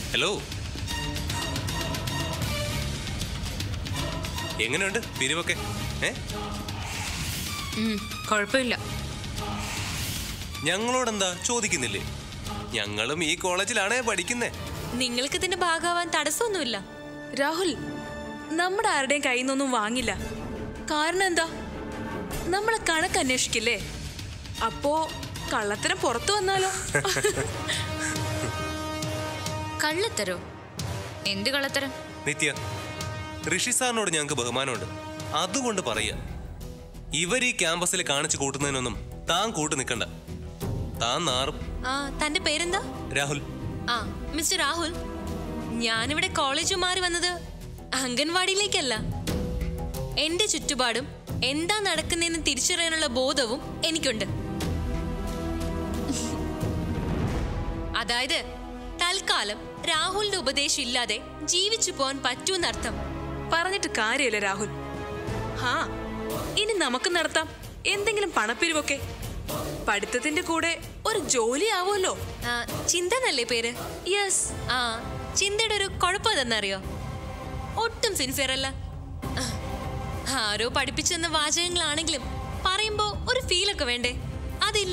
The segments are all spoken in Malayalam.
ഹലോ എങ്ങനെയുണ്ട് പിരിവൊക്കെ ഏ ഉം, കുഴപ്പമില്ല ഞങ്ങളോടെന്താ ചോദിക്കുന്നില്ലേ ഞങ്ങളും ഈ കോളേജിലാണേ പഠിക്കുന്നേ നിങ്ങൾക്ക് ഇതിന്റെ ഭാഗമാവാൻ തടസ്സമൊന്നുമില്ല രാഹുൽ നമ്മുടെ ആരുടെയും കയ്യിൽ നിന്നൊന്നും വാങ്ങില്ല കാരണം എന്താ നമ്മളെ കണക്ക് അന്വേഷിക്കില്ലേ അപ്പോ കള്ളത്തരം പുറത്തു വന്നാലോ കള്ളത്തരോ എന്ത് കള്ളത്തരം നിത്യ ഋഷി സാറിനോട് ഞങ്ങൾക്ക് ബഹുമാനമുണ്ട് അതുകൊണ്ട് പറയുക ഇവർ ഈ ക്യാമ്പസിൽ കാണിച്ചു കൂട്ടുന്നതിനൊന്നും താൻ കൂട്ടു നിൽക്കണ്ട താൻ നാറും ആ തന്റെ പേരെന്താ രാഹുൽ ആ മിസ്റ്റർ രാഹുൽ ഞാനിവിടെ കോളേജ് മാറി വന്നത് അംഗൻവാടിയിലേക്കല്ല എന്റെ ചുറ്റുപാടും എന്താ നടക്കുന്നതെന്ന് തിരിച്ചറിയാനുള്ള ബോധവും എനിക്കുണ്ട് അതായത് തൽക്കാലം രാഹുലിന്റെ ഉപദേശം ഇല്ലാതെ ജീവിച്ചു പോകാൻ പറ്റൂന്നർത്ഥം പറഞ്ഞിട്ട് കാര്യമില്ല രാഹുൽ ഹാ ഇനി നമുക്ക് നടത്താം എന്തെങ്കിലും പണപ്പിരിവൊക്കെ പഠിത്തത്തിന്റെ കൂടെ ഒരു ജോലി ആവുമല്ലോ ആ, ചിന്ത എന്നല്ലേ പേര് യെസ് ആ ചിന്തയുടെ ഒരു കുഴപ്പം എന്തെന്നറിയോ ഒട്ടും സിൻസിയർ അല്ല ആ, ആരോ പഠിപ്പിച്ചെന്ന വാചകങ്ങളാണെങ്കിലും പറയുമ്പോ ഒരു ഫീലൊക്കെ വേണ്ടേ അതില്ല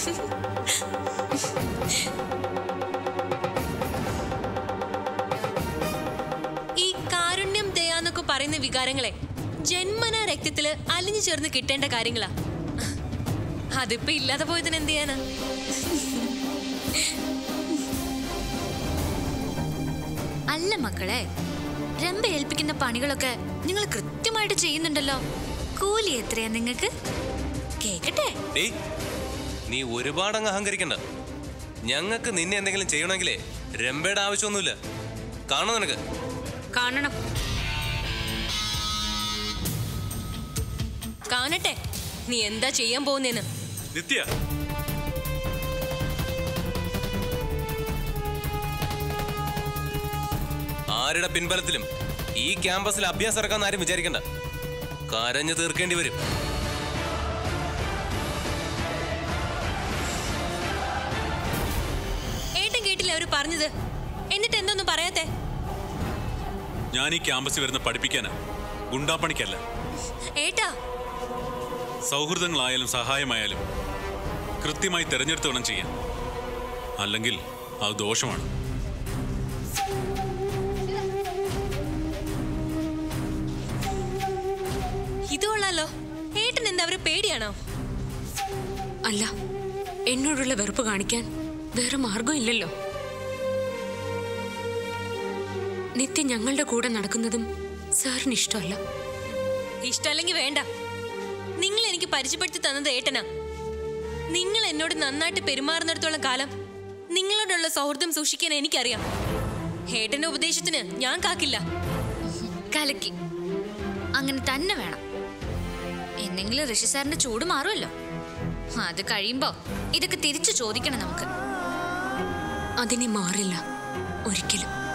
ഈ കാരുണ്യം ദയ എന്നൊക്കെ പറയുന്ന വികാരങ്ങളെ ജന്മന രക്തത്തില് അലിഞ്ഞു ചേർന്ന് കിട്ടേണ്ട കാര്യങ്ങളാ അതിപ്പോ ഇല്ലാതെ പോയതിന് എന്ത് ചെയ്യാനാ അല്ല മക്കളെ രമ്പ ഏൽപ്പിക്കുന്ന പണികളൊക്കെ നിങ്ങൾ കൃത്യമായിട്ട് ചെയ്യുന്നുണ്ടല്ലോ കൂലി എത്രയാ നിങ്ങൾക്ക് കേക്കട്ടെ ഡേയ് നീ ഒരുപാടങ്ങ് അഹങ്കരിക്കണ്ട ഞങ്ങൾക്ക് നിന്നെ എന്തെങ്കിലും ചെയ്യണമെങ്കിലേ രമ്പയുടെ ആവശ്യമൊന്നുമില്ല കാണോ നിനക്ക് കാണണം കാണട്ടെ നീ എന്താ ചെയ്യാൻ പോകുന്നേന്ന് നിത്യ ആരുടെ പിൻബലത്തിലും ഈ ക്യാമ്പസിൽ അഭ്യാസം ഇറക്കാൻ ആരും വിചാരിക്കണ്ട കരഞ്ഞു തീർക്കേണ്ടി വരും ഏട്ടൻ കേട്ടില്ല അവര് പറഞ്ഞത് എന്നിട്ട് എന്തൊന്നും പറയാത്തെ ഞാൻ ഈ ക്യാമ്പസിൽ വരുന്ന പഠിപ്പിക്കാനാ ഗുണ്ടാപ്പണിക്കല്ല ഏട്ടാ സൗഹൃദങ്ങളായാലും സഹായമായാലും കൃത്യമായി തിരഞ്ഞെടുത്ത് വേണം ചെയ്യാൻ അല്ലെങ്കിൽ അത് ദോഷമാണ് ഇത് കൊള്ളാലോ ഏട്ടൻ എന്താ അവര് പേടിയാണോ അല്ല എന്നോടുള്ള വെറുപ്പ് കാണിക്കാൻ വേറെ മാർഗം ഇല്ലല്ലോ നിത്യം ഞങ്ങളുടെ കൂടെ നടക്കുന്നതും സാറിന് ഇഷ്ടമല്ല ഇഷ്ടമല്ലെങ്കിൽ വേണ്ട നിങ്ങൾ എനിക്ക് പരിചയപ്പെടുത്തി തന്നത് ഏട്ടനാ നിങ്ങൾ എന്നോട് നന്നായിട്ട് പെരുമാറുന്നിടത്തോളം കാലം നിങ്ങളോടുള്ള സൗഹൃദം സൂക്ഷിക്കാൻ എനിക്കറിയാം ഏട്ടന്റെ ഉപദേശത്തിന് ഞാൻ കാക്കില്ല കലക്കി അങ്ങനെ തന്നെ വേണം എന്നെങ്കിലും ഋഷി സാറിന്റെ ചൂട് മാറുമല്ലോ അത് കഴിയുമ്പോ ഇതൊക്കെ തിരിച്ചു ചോദിക്കണം നമുക്ക് അതിനെ മാറില്ല ഒരിക്കലും